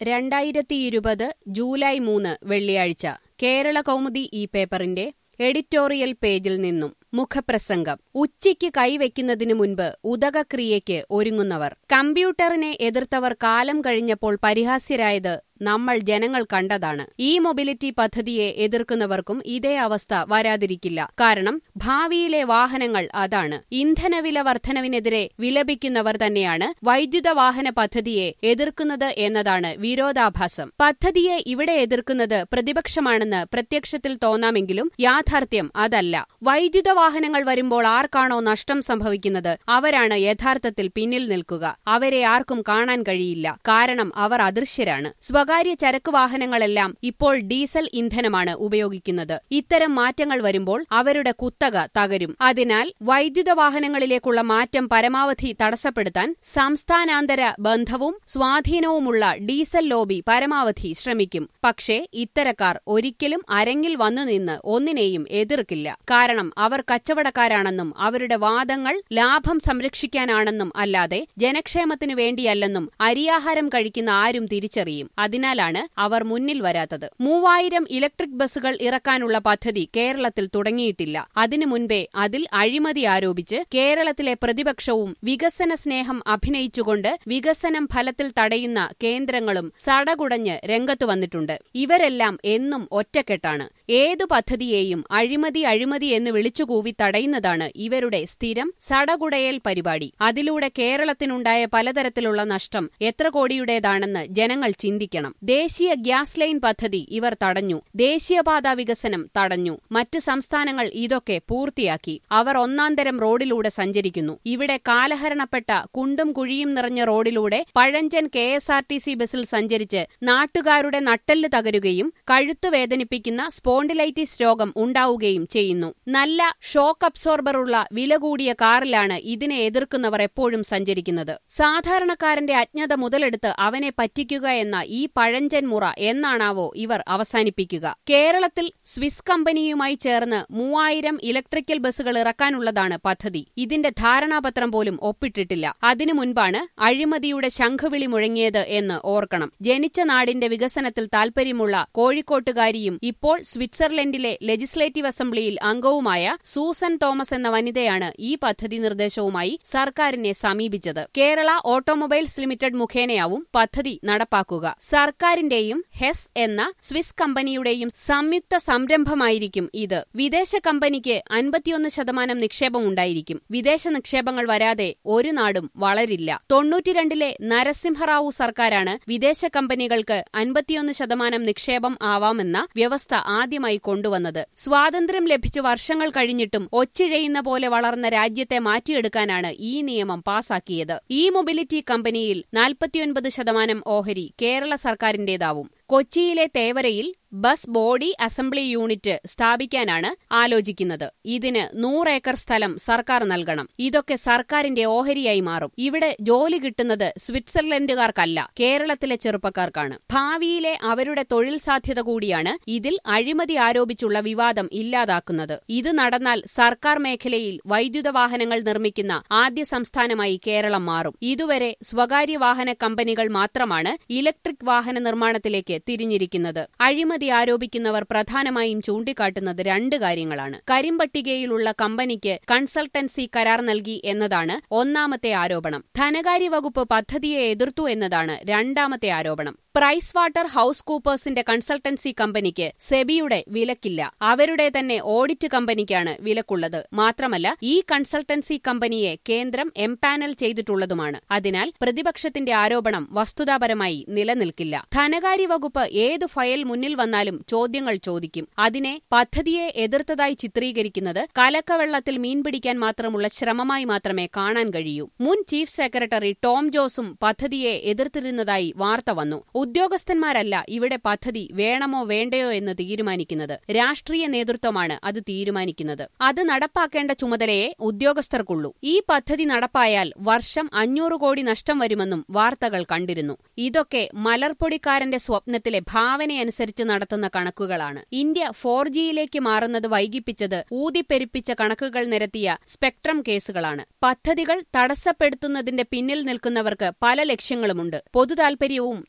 രണ്ടായിരത്തിയിരുപത് ജൂലൈ മൂന്ന് വെള്ളിയാഴ്ച കേരള കൗമുദി ഈ പേപ്പറിന്റെ എഡിറ്റോറിയൽ പേജിൽ നിന്നും മുഖപ്രസംഗം ഉച്ചയ്ക്ക് കൈവയ്ക്കുന്നതിനു മുൻപ് ഉദകക്രിയയ്ക്ക് ഒരുങ്ങുന്നവർ കമ്പ്യൂട്ടറിനെ എതിർത്തവർ കാലം കഴിഞ്ഞപ്പോൾ പരിഹാസ്യരായത് നമ്മൾ ജനങ്ങൾ കണ്ടതാണ് ഈ മൊബിലിറ്റി പദ്ധതിയെ എതിർക്കുന്നവർക്കും ഇതേ അവസ്ഥ വരാതിരിക്കില്ല കാരണം ഭാവിയിലെ വാഹനങ്ങൾ അതാണ് ഇന്ധനവില വർധനവിനെതിരെ വിലപിക്കുന്നവർ തന്നെയാണ് വൈദ്യുത വാഹന പദ്ധതിയെ എതിർക്കുന്നത് എന്നതാണ് വിരോധാഭാസം പദ്ധതിയെ ഇവിടെ എതിർക്കുന്നത് പ്രതിപക്ഷമാണെന്ന് പ്രത്യക്ഷത്തിൽ തോന്നാമെങ്കിലും യാഥാർത്ഥ്യം അതല്ല വൈദ്യുത വാഹനങ്ങൾ വരുമ്പോൾ ആർക്കാണോ നഷ്ടം സംഭവിക്കുന്നത് അവരാണ് യഥാർത്ഥത്തിൽ പിന്നിൽ നിൽക്കുക അവരെ ആർക്കും കാണാൻ കഴിയില്ല കാരണം അവർ അദൃശ്യരാണ് സ്വകാര്യ ചരക്ക് വാഹനങ്ങളെല്ലാം ഇപ്പോൾ ഡീസൽ ഇന്ധനമാണ് ഉപയോഗിക്കുന്നത് ഇത്തരം മാറ്റങ്ങൾ വരുമ്പോൾ അവരുടെ കുത്തക തകരും അതിനാൽ വൈദ്യുത വാഹനങ്ങളിലേക്കുള്ള മാറ്റം പരമാവധി തടസ്സപ്പെടുത്താൻ സംസ്ഥാനാന്തര ബന്ധവും സ്വാധീനവുമുള്ള ഡീസൽ ലോബി പരമാവധി ശ്രമിക്കും പക്ഷേ ഇത്തരക്കാർ ഒരിക്കലും അരങ്ങിൽ വന്നു നിന്ന് ഒന്നിനെയും എതിർക്കില്ല കാരണം അവർ കച്ചവടക്കാരാണെന്നും അവരുടെ വാദങ്ങൾ ലാഭം സംരക്ഷിക്കാനാണെന്നും അല്ലാതെ ജനക്ഷേമത്തിനു വേണ്ടിയല്ലെന്നും അരിയാഹാരം കഴിക്കുന്ന ആരും തിരിച്ചറിയും അതിനാലാണ് അവർ മുന്നിൽ വരാത്തത് മൂവായിരം ഇലക്ട്രിക് ബസ്സുകൾ ഇറക്കാനുള്ള പദ്ധതി കേരളത്തിൽ തുടങ്ങിയിട്ടില്ല അതിനു മുൻപേ അതിൽ അഴിമതി ആരോപിച്ച് കേരളത്തിലെ പ്രതിപക്ഷവും വികസന സ്നേഹം അഭിനയിച്ചുകൊണ്ട് വികസനം ഫലത്തിൽ തടയുന്ന കേന്ദ്രങ്ങളും സടകുടഞ്ഞ് രംഗത്തു വന്നിട്ടുണ്ട് ഇവരെല്ലാം എന്നും ഒറ്റക്കെട്ടാണ് ഏതു പദ്ധതിയെയും അഴിമതി അഴിമതി എന്ന് വിളിച്ചുകൂവി തടയുന്നതാണ് ഇവരുടെ സ്ഥിരം സടകുടയൽ പരിപാടി അതിലൂടെ കേരളത്തിനുണ്ടായ പലതരത്തിലുള്ള നഷ്ടം എത്ര കോടിയുടേതാണെന്ന് ജനങ്ങൾ ചിന്തിക്കണം ദേശീയ ഗ്യാസ് ലൈൻ പദ്ധതി ഇവർ തടഞ്ഞു ദേശീയപാത വികസനം തടഞ്ഞു മറ്റ് സംസ്ഥാനങ്ങൾ ഇതൊക്കെ പൂർത്തിയാക്കി അവർ ഒന്നാന്തരം റോഡിലൂടെ സഞ്ചരിക്കുന്നു ഇവിടെ കാലഹരണപ്പെട്ട കുണ്ടും കുഴിയും നിറഞ്ഞ റോഡിലൂടെ പഴഞ്ചൻ K S R T C ബസ്സിൽ സഞ്ചരിച്ച് നാട്ടുകാരുടെ നട്ടെല്ല് തകരുകയും കഴുത്ത് വേദനിപ്പിക്കുന്ന സ്പോണ്ടിലൈറ്റിസ് രോഗം ഉണ്ടാവുകയും ചെയ്യുന്നു നല്ല ഷോക്ക് അബ്സോർബറുള്ള വില കൂടിയ കാറിലാണ് ഇതിനെ എതിർക്കുന്നവർ എപ്പോഴും സഞ്ചരിക്കുന്നത് സാധാരണക്കാരന്റെ അജ്ഞത മുതലെടുത്ത് അവനെ പറ്റിക്കുക എന്ന ഈ പഴഞ്ചൻ മുറ എന്നാണാവോ ഇവർ അവസാനിപ്പിക്കുക കേരളത്തിൽ സ്വിസ് കമ്പനിയുമായി ചേർന്ന് മൂവായിരം ഇലക്ട്രിക്കൽ ബസ്സുകൾ ഇറക്കാനുള്ളതാണ് പദ്ധതി ഇതിന്റെ ധാരണാപത്രം പോലും ഒപ്പിട്ടിട്ടില്ല അതിനു മുൻപാണ് അഴിമതിയുടെ ശംഖുവിളി മുഴങ്ങിയത് എന്ന് ഓർക്കണം ജനിച്ച നാടിന്റെ വികസനത്തിൽ താൽപര്യമുള്ള കോഴിക്കോട്ടുകാരിയും ഇപ്പോൾ സ്വിറ്റ്സർലൻഡിലെ ലെജിസ്ലേറ്റീവ് അസംബ്ലിയിൽ അംഗവുമായ സൂസൻ തോമസ് എന്ന വനിതയാണ് ഈ പദ്ധതി നിർദ്ദേശവുമായി സർക്കാരിനെ സമീപിച്ചത് കേരള ഓട്ടോമൊബൈൽസ് ലിമിറ്റഡ് മുഖേനയാവും പദ്ധതി നടപ്പാക്കുക സർക്കാരിന്റെയും ഹെസ് എന്ന സ്വിസ് കമ്പനിയുടെയും സംയുക്ത സംരംഭമായിരിക്കും ഇത് വിദേശ കമ്പനിക്ക് അൻപത്തിയൊന്ന് ശതമാനം നിക്ഷേപമുണ്ടായിരിക്കും വിദേശ നിക്ഷേപങ്ങൾ വരാതെ ഒരു നാടും വളരില്ല തൊണ്ണൂറ്റിരണ്ടിലെ നരസിംഹറാവു സർക്കാരാണ് വിദേശ കമ്പനികൾക്ക് അൻപത്തിയൊന്ന് ശതമാനം നിക്ഷേപം ആവാമെന്ന വ്യവസ്ഥ ആദ്യമായി കൊണ്ടുവന്നത് സ്വാതന്ത്ര്യം ലഭിച്ച് വർഷങ്ങൾ കഴിഞ്ഞിട്ടും ഒച്ചിഴയുന്ന പോലെ വളർന്ന രാജ്യത്തെ മാറ്റിയെടുക്കാനാണ് ഈ നിയമം പാസാക്കിയത് ഈ മൊബിലിറ്റി കമ്പനിയിൽ നാൽപ്പത്തിയൊൻപത് ശതമാനം ഓഹരി കേരള സർക്കാരിന്റേതാവും കൊച്ചിയിലെ തേവരയിൽ ബസ് ബോഡി അസംബ്ലി യൂണിറ്റ് സ്ഥാപിക്കാനാണ് ആലോചിക്കുന്നത് ഇതിന് നൂറേക്കർ സ്ഥലം സർക്കാർ നൽകണം ഇതൊക്കെ സർക്കാരിന്റെ ഓഹരിയായി മാറും ഇവിടെ ജോലി കിട്ടുന്നത് സ്വിറ്റ്സർലൻഡുകാർക്കല്ല കേരളത്തിലെ ചെറുപ്പക്കാർക്കാണ് ഭാവിയിലെ അവരുടെ തൊഴിൽ സാധ്യത കൂടിയാണ് ഇതിൽ അഴിമതി ആരോപിച്ചുള്ള വിവാദം ഇല്ലാതാക്കുന്നത് ഇത് നടന്നാൽ സർക്കാർ മേഖലയിൽ വൈദ്യുത വാഹനങ്ങൾ നിർമ്മിക്കുന്ന ആദ്യ സംസ്ഥാനമായി കേരളം മാറും ഇതുവരെ സ്വകാര്യ വാഹന കമ്പനികൾ മാത്രമാണ് ഇലക്ട്രിക് വാഹന നിർമ്മാണത്തിലേക്ക് തിരിഞ്ഞിരിക്കുന്നത് അഴിമതി ആരോപിക്കുന്നവർ പ്രധാനമായും ചൂണ്ടിക്കാട്ടുന്നത് രണ്ട് കാര്യങ്ങളാണ് കരിമ്പട്ടികയിലുള്ള കമ്പനിക്ക് കൺസൾട്ടൻസി കരാർ നൽകി എന്നതാണ് ഒന്നാമത്തെ ആരോപണം ധനകാര്യ വകുപ്പ് പദ്ധതിയെ എതിർത്തു എന്നതാണ് രണ്ടാമത്തെ ആരോപണം പ്രൈസ് വാട്ടർ ഹൌസ് കൂപ്പേഴ്സിന്റെ കൺസൾട്ടൻസി കമ്പനിക്ക് സെബിയുടെ വിലക്കില്ല അവരുടെ തന്നെ ഓഡിറ്റ് കമ്പനിക്കാണ് വിലക്കുള്ളത് മാത്രമല്ല ഈ കൺസൾട്ടൻസി കമ്പനിയെ കേന്ദ്രം എംപാനൽ ചെയ്തിട്ടുള്ളതുമാണ് അതിനാൽ പ്രതിപക്ഷത്തിന്റെ ആരോപണം വസ്തുതാപരമായി നിലനിൽക്കില്ല ധനകാര്യ വകുപ്പ് ഏതു ഫയൽ മുന്നിൽ വന്നാലും ചോദ്യങ്ങൾ ചോദിക്കും അതിനെ പദ്ധതിയെ എതിർത്തതായി ചിത്രീകരിക്കുന്നത് കലക്കവെള്ളത്തിൽ മീൻ പിടിക്കാൻ മാത്രമുള്ള ശ്രമമായി മാത്രമേ കാണാൻ കഴിയൂ മുൻ ചീഫ് സെക്രട്ടറി ടോം ജോസും പദ്ധതിയെ എതിർത്തിരുന്നതായി വാർത്ത വന്നു ഉദ്യോഗസ്ഥന്മാരല്ല ഇവിടെ പദ്ധതി വേണമോ വേണ്ടയോ എന്ന് തീരുമാനിക്കുന്നത് രാഷ്ട്രീയ നേതൃത്വമാണ് അത് തീരുമാനിക്കുന്നത് അത് നടപ്പാക്കേണ്ട ചുമതലയെ ഉദ്യോഗസ്ഥർക്കുള്ളൂ ഈ പദ്ധതി നടപ്പായാൽ വർഷം അഞ്ഞൂറ് കോടി നഷ്ടം വരുമെന്നും വാർത്തകൾ കണ്ടിരുന്നു ഇതൊക്കെ മലർപ്പൊടിക്കാരന്റെ സ്വപ്നത്തിലെ ഭാവനയനുസരിച്ച് നടത്തുന്ന കണക്കുകളാണ് ഇന്ത്യ ഫോർ ജിയിലേക്ക് മാറുന്നത് വൈകിപ്പിച്ചത് ഊതിപ്പെരുപ്പിച്ച കണക്കുകൾ നിരത്തിയ സ്പെക്ട്രം കേസുകളാണ് പദ്ധതികൾ തടസ്സപ്പെടുത്തുന്നതിന്റെ പിന്നിൽ നിൽക്കുന്നവർക്ക് പല ലക്ഷ്യങ്ങളുമുണ്ട് പൊതുതാൽപര്യവും നാടിന്റെ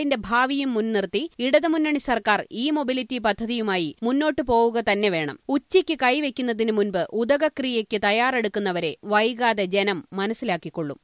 നാടിന്റെ ഭാവിയും മുൻനിർത്തി ഇടതുമുന്നണി സർക്കാർ ഈ മൊബിലിറ്റി പദ്ധതിയുമായി മുന്നോട്ടു പോവുക തന്നെ വേണം ഉച്ചയ്ക്ക് കൈവയ്ക്കുന്നതിന് മുൻപ് ഉദകക്രിയയ്ക്ക് തയ്യാറെടുക്കുന്നവരെ വൈകാതെ ജനം മനസ്സിലാക്കിക്കൊള്ളും